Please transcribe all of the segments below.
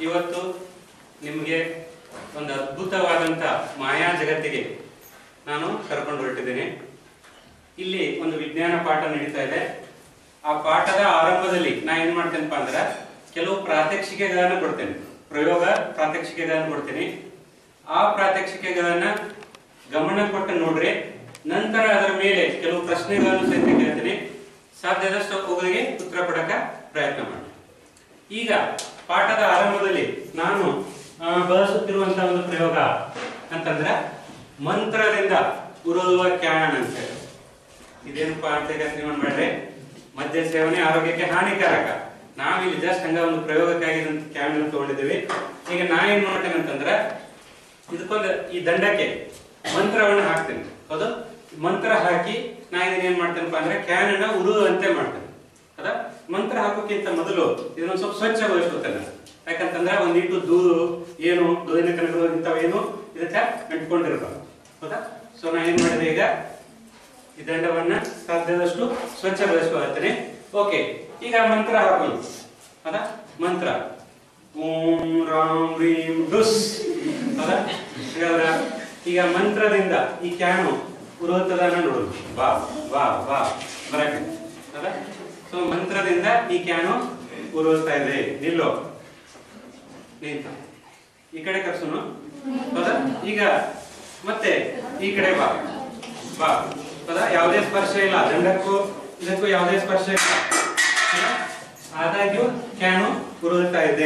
ಇವತ್ತು ನಿಮಗೆ ಒಂದು ಅದ್ಭುತವಾದಂಥ ಮಾಯಾ ಜಗತ್ತಿಗೆ ನಾನು ಕರ್ಕೊಂಡು ಹೊರಟಿದ್ದೇನೆ ಇಲ್ಲಿ ಒಂದು ವಿಜ್ಞಾನ ಪಾಠ ನಡೀತಾ ಇದೆ ಆ ಪಾಠದ ಆರಂಭದಲ್ಲಿ ನಾ ಏನ್ ಮಾಡ್ತೇನಪ್ಪ ಅಂದ್ರೆ ಕೆಲವು ಪ್ರಾತ್ಯಕ್ಷಿಕೆಗಳನ್ನ ಕೊಡ್ತೇನೆ ಪ್ರಯೋಗ ಪ್ರಾತ್ಯಕ್ಷಿಕೆಗಳನ್ನ ಕೊಡ್ತೀನಿ ಆ ಪ್ರಾತ್ಯಕ್ಷಿಕೆಗಳನ್ನ ಗಮನ ಕೊಟ್ಟು ನೋಡ್ರಿ ನಂತರ ಅದರ ಮೇಲೆ ಕೆಲವು ಪ್ರಶ್ನೆಗಳನ್ನು ಸಹಿತ ಕೇಳ್ತೀನಿ ಸಾಧ್ಯದಷ್ಟು ಅವುಗಳಿಗೆ ಉತ್ತರ ಕೊಡಕ ಪ್ರಯತ್ನ ಮಾಡಿ ಈಗ ಪಾಠದ ಆರಂಭದಲ್ಲಿ ನಾನು ಆ, ಬಳಸುತ್ತಿರುವಂತಹ ಒಂದು ಪ್ರಯೋಗ ಅಂತಂದ್ರ ಮಂತ್ರದಿಂದ ಉರುಳುವ ಕ್ಯಾನ್ ಅಂತ ಹೇಳಿ ಇದೇನಪ್ಪ ಅಂತ ಈಗ ನೀವು ಮಾಡ್ರಿ ಮದ್ಯ ಸೇವನೆ ಆರೋಗ್ಯಕ್ಕೆ ಹಾನಿಕಾರಕ ನಾವಿಲ್ಲಿ ಜಸ್ಟ್ ಹಂಗ ಒಂದು ಪ್ರಯೋಗಕ್ಕಾಗಿ ಇದನ್ನ ಕ್ಯಾನ್ ತಗೊಂಡಿದ್ದೀವಿ ಈಗ ನಾ ಏನ್ ಮಾಡ್ತೇನೆ ಅಂತಂದ್ರೆ ಇದಕ್ಕೊಂದು ಈ ದಂಡಕ್ಕೆ ಮಂತ್ರವನ್ನು ಹಾಕ್ತೇನೆ ಹೌದು ಮಂತ್ರ ಹಾಕಿ ನಾ ಇದನ್ನ ಏನ್ ಮಾಡ್ತೇನಪ್ಪ ಅಂದ್ರೆ ಕ್ಯಾನ್ ಅನ್ನ ಉರುವಂತೆ ಮಾಡ್ತೇನೆ ಹೌದಾ ಮಂತ್ರ ಹಾಕೋಕ್ಕಿಂತ ಮೊದಲು ಇದನ್ನ ಸ್ವಲ್ಪ ಸ್ವಚ್ಛಗೊಳಿಸ್ಕೊತೇನೆ ಯಾಕಂತಂದ್ರೆ ಒಂದಿಟ್ಟು ದೂರು ಏನು ಧೂಳಿನ ಕಣಗಳು ಇಂಥವೇನು ಇದಕ್ಕೆ ಅಂಟ್ಕೊಂಡಿರ್ಬಾರ್ದು ಹೌದಾ ಸೊ ನಾ ಏನ್ ಮಾಡಿದೆ ಈಗ ಈ ದಂಡವನ್ನ ಸಾಧ್ಯದಷ್ಟು ಸ್ವಚ್ಛಗೊಳಿಸ್ಕೊಳ್ತೇನೆ ಓಕೆ ಈಗ ಮಂತ್ರ ಹಾಕೋಣ ಹೌದಾ ಮಂತ್ರ ಓಂ ರಾಮ್ ರೀಂ ಡುಸ್ ಹೌದಾ ಹಾಗಾದ್ರೆ ಈಗ ಮಂತ್ರದಿಂದ ಈ ಕ್ಯಾನು ಉರುವತ್ತದನ್ನ ನೋಡೋಣ ಬಾ ಬಾ ಬಾ ಬರಕ್ಕೆ ಹೌದಾ ಸೊ ಮಂತ್ರದಿಂದ ಈ ಕ್ಯಾನು ಉರುವಸ್ತಾ ಇದೆ ನಿಲ್ಲೋ ನಿಂತ ಈ ಕಡೆ ಕರ್ಸೋನು ಹೌದಾ ಈಗ ಮತ್ತೆ ಈ ಕಡೆ ಬಾ ಬಾ ಹೌದಾ ಯಾವುದೇ ಸ್ಪರ್ಶ ಇಲ್ಲ ದಂಡಕ್ಕೂ ಇದಕ್ಕೂ ಯಾವುದೇ ಸ್ಪರ್ಶ ಇಲ್ಲ ಹೌದಾ? ಆದಾಗ್ಯೂ ಕ್ಯಾನು ಉರುಳ್ತಾ ಇದೆ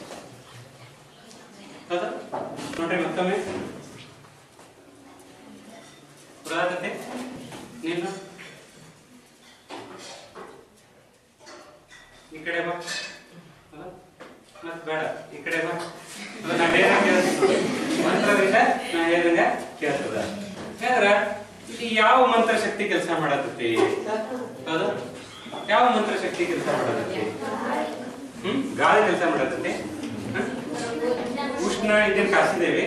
ಹೌದಾ ನೋಡ್ರಿ ಮತ್ತೊಮ್ಮೆ ಉರುಳಾತತೆ ನಿಲ್ಲ ಈ ಕಡೆ ಬಾ ಹೌದಾ? ಮತ್ ಬೇಡ ಈ ಕಡೆ ಬಾ ಹೌದಾ? ನಾ ಹೇಳ್ದಂಗೆ ಕೇಳಿಸ್ತದೆ. ಮಂತ್ರದಿಂದ ನಾ ಹೇಳ್ದಂಗ ಕೇಳ್ತದ ಯಾಕಂದ್ರ ಇಲ್ಲಿ ಯಾವ ಮಂತ್ರ ಶಕ್ತಿ ಕೆಲಸ ಮಾಡತೈತಿ ಹೌದಾ ಯಾವ ಮಂತ್ರ ಶಕ್ತಿ ಕೆಲಸ ಮಾಡತೈತಿ ಹ್ಮ್ ಗಾಳಿ ಕೆಲಸ ಮಾಡತೈತಿ ಹ? ಉಷ್ಣ ಇದನ್ನ ಕಾಸಿದ್ದೇವೆ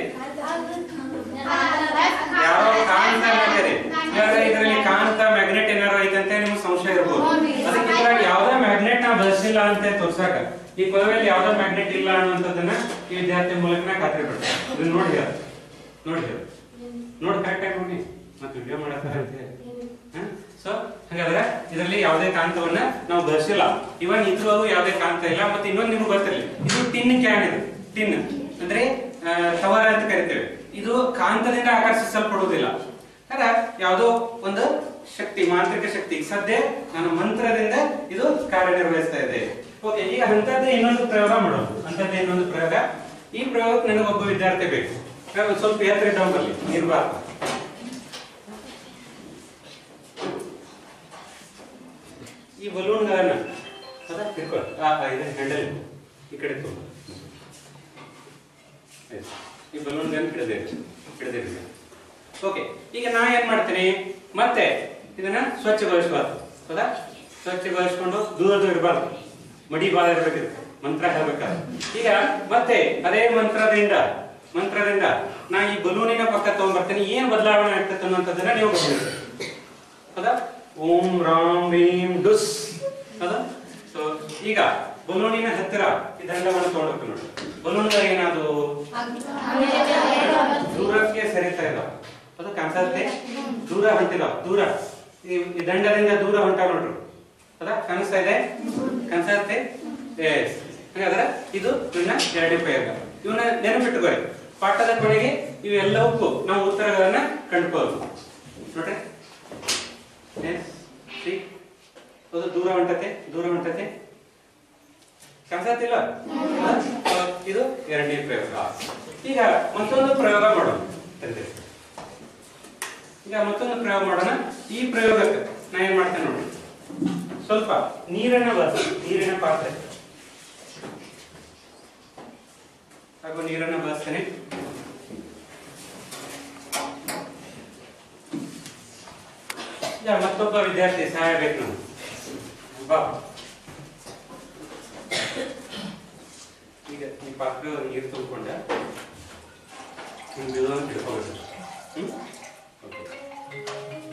ಯಾವ ಕಾಂತ ಮ್ಯಾಗ್ನೆಟ್ ಇವಾಗ ಇದರಲ್ಲಿ ಕಾಂತ ಮ್ಯಾಗ್ನೆಟ್ ಏನಾರ ಐತಂತೆ ನಿಮ್ಗೆ ಸಂಶಯ ಇರ್ಬೋದು ಅದಕ್ಕೆ ಇದ್ರಾಗ ಯಾವ್ದೋ ಮ್ಯಾಗ್ನೆಟ್ ನಾ ಬಳಸಿಲ್ಲ ಅಂತ ತೋರ್ಸಾಕ ಈ ಪದವಿಯಲ್ಲಿ ಯಾವ್ದೋ ಮ್ಯಾಗ್ನೆಟ್ ಇಲ್ಲ ಅನ್ನುವಂಥದ್ದನ್ನ ಈ ವಿದ್ಯಾರ್ಥಿ ಮೂಲಕ ನಾ ಖಾತ್ರಿ ಪಡ್ತೇನೆ ಇದನ್ನ ನೋಡಿ ಹೇಳ ನೋಡಿ ಹೇಳ ನೋಡಿ ಕರೆಕ್ಟ್ ಆಗಿ ನೋಡಿ ಮತ್ತೆ ವಿಡಿಯೋ ಮಾಡಕ್ಕೆ ಸೊ ಹಾಗಾದ್ರೆ ಇದರಲ್ಲಿ ಯಾವುದೇ ಕಾಂತವನ್ನ ನಾವು ಬಳಸಿಲ್ಲ ಇವನ್ ಇದ್ರೊಳಗೂ ಯಾವುದೇ ಕಾಂತ ಇಲ್ಲ ಮತ್ತೆ ಇನ್ನೊಂದು ನಿಮ್ಗೆ ಗೊತ್ತಿರಲಿ ಇದು ಟಿನ್ ಕ್ಯಾನ್ ಇದು ಟಿನ್ ಅಂದ್ರೆ ಆ, ತವರ ಅಂತ ಕರಿತೇವೆ ಇದು ಕಾಂತದಿಂದ ಆಕರ್ಷಿಸಲ್ಪಡುವುದಿಲ್ಲ ಅದ ಯಾವುದೋ ಒಂದು ಶಕ್ತಿ ಮಾಂತ್ರಿಕ ಶಕ್ತಿ ಸದ್ಯ ನನ್ನ ಮಂತ್ರದಿಂದ ಇದು ಕಾರ್ಯನಿರ್ವಹಿಸ್ತಾ ಇದೆ ಓಕೆ ಈಗ ಅಂತದ್ದೇ ಇನ್ನೊಂದು ಪ್ರಯೋಗ ಮಾಡೋಣ ಅಂತದ್ದೇ ಇನ್ನೊಂದು ಪ್ರಯೋಗ ಈ ಪ್ರಯೋಗಕ್ಕೆ ನನಗೆ ಒಬ್ಬ ವಿದ್ಯಾರ್ಥಿ ಬೇಕು ನಾನು ಒಂದ್ ಸ್ವಲ್ಪ ಎತ್ತರ ಡೌನ್ ಬರಲಿ ನಿರ್ಬಾರ್ದು ಈ ಬಲೂನ್ಗಳನ್ನ ಅದ ತಿರ್ಕೊಳ್ಳಿ ಆ ಆ, ಇದನ್ನ ಹ್ಯಾಂಡಲ್ ಈ ಕಡೆ ತಗೊಂಡು ಆಯ್ತು. ಈ ಬಲೂನ್ಗಳನ್ನ ಹಿಡಿದಿರಿ ಹಿಡಿದಿರಿ ಓಕೆ ಈಗ ನಾ ಏನ್ ಮಾಡ್ತೀನಿ ಮತ್ತೆ ಇದನ್ನ ಸ್ವಚ್ಛಗೊಳಿಸಬಾರ್ದು ಹೌದಾ ಸ್ವಚ್ಛಗೊಳಿಸ್ಕೊಂಡು ದೂರ ದೂರ ಇರಬಾರ್ದು ಮಡಿ ಬಾಳ ಇರ್ಬೇಕಿದೆ ಮಂತ್ರ ಹೇಳ್ಬೇಕಾದ್ರೆ ಈಗ ಮತ್ತೆ ಅದೇ ಮಂತ್ರದಿಂದ ಮಂತ್ರದಿಂದ ನಾ ಈ ಬಲೂನಿನ ಪಕ್ಕ ತಗೊಂಡ್ಬರ್ತೀನಿ ಏನ್ ಬದಲಾವಣೆ ಆಗ್ತದೆ ಅನ್ನೋಂಥದ್ದನ್ನ ನೀವು ಗಮನಿಸಿ ಹೌದಾ ಓಂ ರಾಮ್ ಭೀಂ ಡುಸ್ ಹೌದಾ ಸೊ ಈಗ ಬಲೂನಿನ ಹತ್ತಿರ ಈ ದಂಡವನ್ನು ತಗೊಂಡು ನೋಡಿ ಬಲೂನ್ಗಳು ಏನಾದು ದೂರಕ್ಕೆ ಸರಿತಾ ಇದಾವ ಅದು ಕಾಣಿಸತ್ತೆ ದೂರ ಹೊಂಟಿದಾವ ದೂರ ಈ ಈ ದಂಡದಿಂದ ದೂರ ಹೊಂಟಾವ ನೋಡ್ರಿ ಹೌದಾ ಕಾಣಿಸ್ತಾ ಇದೆ ಕಾಣಿಸತ್ತೆ ಎಸ್ ಹಾಗಾದ್ರೆ ಇದು ನನ್ನ ಎರಡನೇ ಪ್ರಯೋಗ ಇವನ್ನ ನೆನಪಿಟ್ಟುಕೊಳ್ಳಿ ಪಾಠದ ಕೊನೆಗೆ ಇವೆಲ್ಲವಕ್ಕೂ ನಾವು ಉತ್ತರಗಳನ್ನ ಕಂಡುಕೋದು ನೋಡ್ರಿ ಎಸ್ ಸಿ ಹೌದು ದೂರ ಹೊಂಟತೆ ದೂರ ಹೊಂಟತೆ ಕಾಣಿಸತ್ತಿಲ್ಲ ಇದು ಎರಡನೇ ಪ್ರಯೋಗ ಈಗ ಮತ್ತೊಂದು ಪ್ರಯೋಗ ಮಾಡೋಣ ತೆಗೆದು. ಈಗ ಮತ್ತೊಂದು ಪ್ರಯೋಗ ಮಾಡೋಣ ಈ ಪ್ರಯೋಗಕ್ಕೆ ನಾ ಏನ್ ಮಾಡ್ತೇನೆ ನೋಡಿ ಸ್ವಲ್ಪ ನೀರನ್ನ ಬಳಸಿ ನೀರಿನ ಪಾತ್ರೆ ಹಾಗೂ ನೀರನ್ನ ಬಳಸ್ತೇನೆ ಈಗ ಮತ್ತೊಬ್ಬ ವಿದ್ಯಾರ್ಥಿ ಸಹಾಯ ಬೇಕು ನಾನು ಬಾ ಈಗ ಈ ಪಾತ್ರೆ ನೀರು ತುಂಬಿಕೊಂಡ ಹಿಂಗೆ ಬೀಳೋಂಗೆ ಹಿಡ್ಕೋಬೇಕು ಹ್ಮ್ ಓಕೆ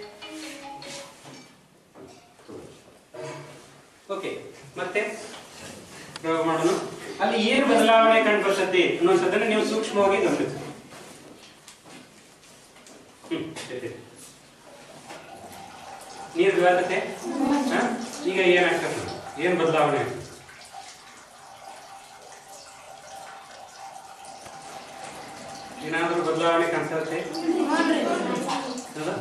ಓಕೆ ಮತ್ತೆ ಪ್ರಯೋಗ ಮಾಡೋಣ ಅಲ್ಲಿ ಏನು ಬದಲಾವಣೆ ಕಂಡು ಬರ್ತೈತಿ ಅನ್ನೋದನ್ನ ನೀವು ಸೂಕ್ಷ್ಮವಾಗಿ ಗಮನಿಸಿ ಹ್ಮ್ ಎತ್ತಿ. ನೀರು ಬೀಳತೈತೆ ಹಾ? ಈಗ ಏನಾಗ್ತದೆ ಏನ್ ಬದಲಾವಣೆ ಆಗ್ತದೆ? ಏನಾದ್ರೂ ಬದಲಾವಣೆ ಕಾಣಿಸುತ್ತೆ ಹೌದಾ?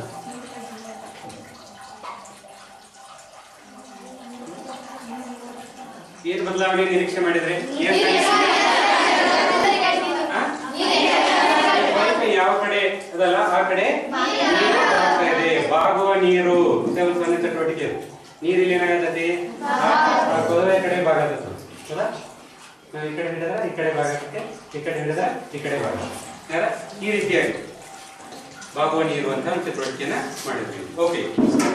ಏನ್ ಬದಲಾವಣೆ ನಿರೀಕ್ಷೆ ಮಾಡಿದ್ರೆ ಏನ್ ಕಾಣಿಸ್ತಿದೆ? ಹಾ? ಪೈಪ್ ಯಾವ ಕಡೆ ಅದಲ್ಲ ಆ ಕಡೆ ನೀರು ಬರಾಕ್ತಾ ಇದೆ ಬಾಗುವ ನೀರು ಮತ್ತೆ ಒಂದು ಸಣ್ಣ ಚಟುವಟಿಕೆ ಅದು. ನೀರಿಲ್ಲಿ ಏನಾಗತ್ತೈತಿ ಆ ಕೊಳವೆ ಕಡೆ ಬಾಗತ್ತೆ ಹೌದಾ ನಾವು ಈ ಕಡೆ ಹಿಡಿದ್ರೆ ಈ ಕಡೆ ಬಾಗತ್ತೆ ಈ ಕಡೆ ಹಿಡಿದ್ರೆ ಈ ಕಡೆ ಬಾಗತ್ತೆ ಯಾರ? ಈ ರೀತಿಯಾಗಿ ಬಾಗುವ ನೀರು ಅಂತ ಒಂದು ಚಟುವಟಿಕೆನ ಮಾಡಿದ್ವಿ ಓಕೆ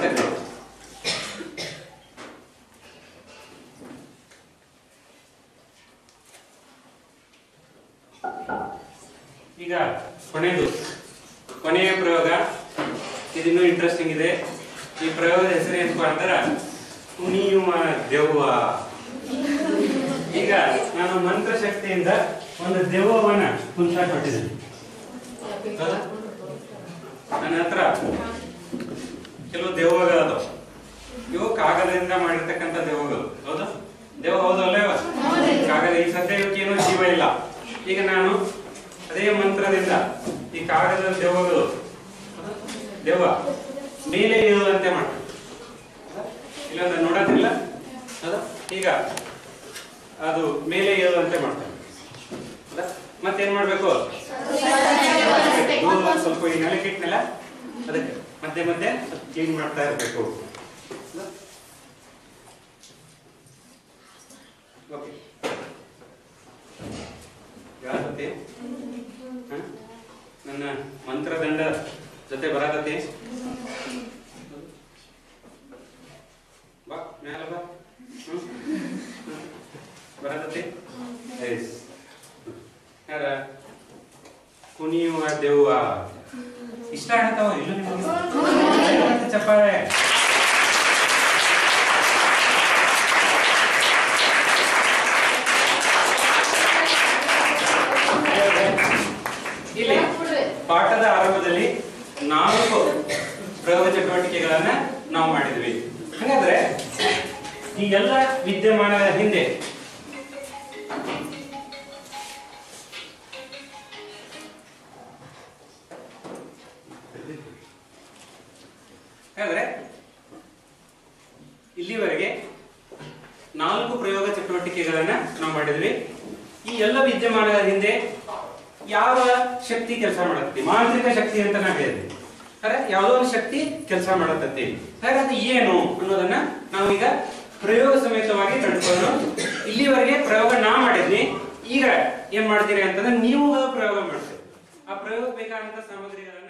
ಈಗ ಕೊನೆಯದು ಕೊನೆಯ ಪ್ರಯೋಗ ಇದಿನ್ನೂ ಇಂಟ್ರೆಸ್ಟಿಂಗ್ ಇದೆ ಈ ಪ್ರಯೋಗದ ಹೆಸರು ಏನಪ್ಪ ಅಂತಾರ ಕುಣಿಯುವ ದೆವ್ವ ಈಗ ನಾನು ಮಂತ್ರ ಶಕ್ತಿಯಿಂದ ಒಂದು ದೆವ್ವವನ್ನ ಕುಂಚಾಕ್ ಕೊಟ್ಟಿದ್ದೀನಿ ಹೌದಾ? ನನ್ನ ಹತ್ರ ಕೆಲವು ದೆವ್ವಗಳದಾವ ಇವು ಕಾಗದದಿಂದ ಮಾಡಿರ್ತಕ್ಕಂಥ ದೆವ್ವಗಳು ಹೌದಾ ದೆವ್ವ ಹೌದಲ್ಲ ಇವ? ಕಾಗದ ಈ ಸದ್ಯ ಇವಕ್ಕೇನು ಜೀವ ಇಲ್ಲ ಈಗ ನಾನು ಅದೇ ಮಂತ್ರದಿಂದ ಈ ಕಾಗದದ ದೆವ್ವಗಳು ಹೌದಾ? ದೆವ್ವ ಮೇಲೆ ಇರುವಂತೆ ಮಾಡ್ತೀನಿ ಇಲ್ಲೊಂದು ನೋಡೋದಿಲ್ಲ ಹೌದಾ ಈಗ ಅದು ಮೇಲೆ ಏಳುವಂತೆ ಮಾಡ್ತಾನೆ ಹೌದಾ? ಮತ್ತೇನ್ ಮಾಡ್ಬೇಕು ದೂರ ಒಂದ್ ಸ್ವಲ್ಪ ಈ ನೆಲಕ್ಕೆ ಇಟ್ನಲ್ಲ ಅದಕ್ಕೆ ಮಧ್ಯೆ ಮಧ್ಯೆ ಕ್ಲೀನ್ ಮಾಡ್ತಾ ಇರ್ಬೇಕು ಓಕೆ ಯಾವತ್ತೆ ನನ್ನ ಮಂತ್ರದಂಡ ಜೊತೆ ಬರತತಿ ಬಾ ಮ್ಯಾಲ ಬಾ ಹ್ಮ್ ಬರತತಿ ಎಸ್ ಯಾರ ಕುಣಿಯುವ ದೆವ್ವ ಇಷ್ಟ ಆಗ್ತಾವ ಇಲ್ಲ ನಿಮಗೆ ಚಪ್ಪಾಳೆ ಇಲ್ಲಿ ಪಾಠದ ಆರಂಭದಲ್ಲಿ ನಾಲ್ಕು ಪ್ರಯೋಗ ಚಟುವಟಿಕೆಗಳನ್ನ ನಾವು ಮಾಡಿದ್ವಿ ಹಾಗಾದ್ರೆ ಈ ಎಲ್ಲ ವಿದ್ಯಮಾನಗಳ ಹಿಂದೆ ಹಾಗಾದ್ರೆ ಇಲ್ಲಿವರೆಗೆ ನಾಲ್ಕು ಪ್ರಯೋಗ ಚಟುವಟಿಕೆಗಳನ್ನ ನಾವು ಮಾಡಿದ್ವಿ ಈ ಎಲ್ಲ ವಿದ್ಯಮಾನಗಳ ಹಿಂದೆ ಯಾವ ಶಕ್ತಿ ಕೆಲಸ ಮಾಡತ್ತೆ ಮಾಂತ್ರಿಕ ಶಕ್ತಿ ಅಂತ ನಾವು ಹೇಳಿದ್ವಿ ಅಂದ್ರೆ ಯಾವುದೋ ಒಂದು ಶಕ್ತಿ ಕೆಲಸ ಮಾಡತ್ತತಿ ಹಾಗಾದ್ರೆ ಏನು ಅನ್ನೋದನ್ನ ನಾವು ಈಗ ಪ್ರಯೋಗ ಸಮೇತವಾಗಿ ಕಂಡುಕೊಂಡು ಇಲ್ಲಿವರೆಗೆ ಪ್ರಯೋಗ ನಾ ಮಾಡಿದ್ನಿ ಈಗ ಏನ್ ಮಾಡ್ತೀರಿ ಅಂತಂದ್ರೆ ನೀವು ಪ್ರಯೋಗ ಮಾಡ್ತೀರಿ ಆ ಪ್ರಯೋಗ ಬೇಕಾದಂತ ಸಾಮಗ್ರಿಗಳನ್ನ